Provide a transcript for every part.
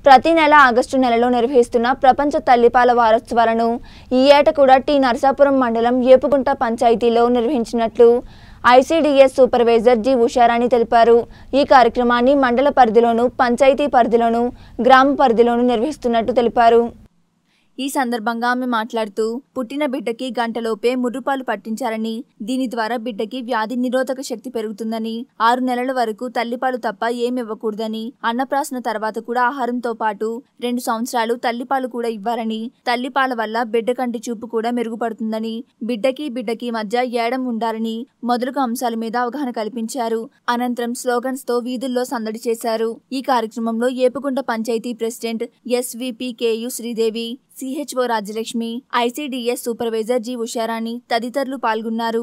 ప్రతి నెల ఆగస్టు నెలలో నిర్వహిస్తున్న ప్రపంచ తల్లిపాల వారోత్సవాలను ఈ ఏట కూడా టి నరసాపురం మండలం ఏపుగుంట పంచాయతీలో నిర్వహించినట్లు ఐసీడీఎస్ సూపర్వైజర్ జి ఉషారాణి తెలిపారు ఈ కార్యక్రమాన్ని మండల పరిధిలోను పంచాయతీ పరిధిలోను గ్రామ పరిధిలోను నిర్వహిస్తున్నట్టు తెలిపారు ఈ సందర్భంగా ఆమె మాట్లాడుతూ పుట్టిన బిడ్డకి గంటలోపే ముర్రుపాలు పట్టించారని దీని ద్వారా బిడ్డకి వ్యాధి నిరోధక శక్తి పెరుగుతుందని ఆరు నెలల వరకు తల్లిపాలు తప్ప ఏమి ఇవ్వకూడదని అన్నప్రాసన తర్వాత కూడా ఆహారంతో పాటు రెండు సంవత్సరాలు తల్లిపాలు కూడా ఇవ్వాలని తల్లిపాల వల్ల బిడ్డ కంటి చూపు కూడా మెరుగుపడుతుందని బిడ్డకి బిడ్డకి మధ్య ఏడం ఉండాలని మొదలగు అంశాల మీద అవగాహన కల్పించారు అనంతరం స్లోగన్స్ తో వీధుల్లో సందడి చేశారు ఈ కార్యక్రమంలో Epukunta panchayat president SVP KU Sridevi CHO Rajyalakshmi ICDS supervisor G Usha Rani తదితరులు పాల్గొన్నారు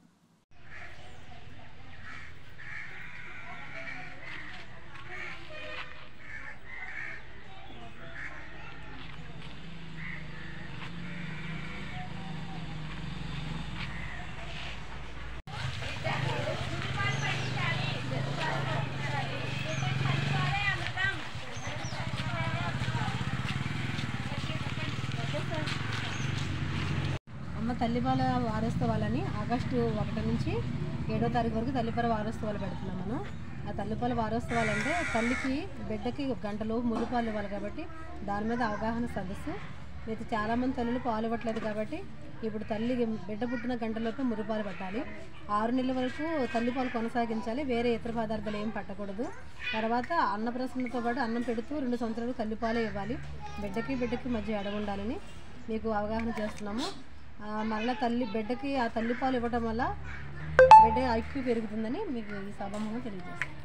అమ్మ తల్లిపాల వారోత్సవాలని ఆగస్టు ఒకటి నుంచి ఏడో తారీఖు వరకు తల్లిపాల వారోత్సవాలు పెడుతున్నాం మనం ఆ తల్లిపాల వారోత్సవాలు అంటే తల్లికి బిడ్డకి ఒక గంటలో మురుపాలు ఇవ్వాలి కాబట్టి దాని మీద అవగాహన సదస్సు అయితే చాలామంది తల్లులు పాలు ఇవ్వట్లేదు కాబట్టి ఇప్పుడు తల్లి బిడ్డ పుట్టిన గంటలోపు మురుపాలు పట్టాలి ఆరు నెలల వరకు తల్లిపాలు కొనసాగించాలి వేరే ఇతర పదార్థాలు ఏం పట్టకూడదు తర్వాత అన్నప్రసన్నతో పాటు అన్నం పెడుతూ రెండు సంవత్సరాలు తల్లిపాలే ఇవ్వాలి బిడ్డకి బిడ్డకి మధ్య ఎడ ఉండాలని మీకు అవగాహన చేస్తున్నాము ఆ, మరలా తల్లి బిడ్డకి ఆ తల్లిపాలు ఇవ్వటం వల్ల బిడ్డ ఐక్యూ పెరుగుతుందని మీకు ఈ సభాముఖంగా తెలియజేస్తాను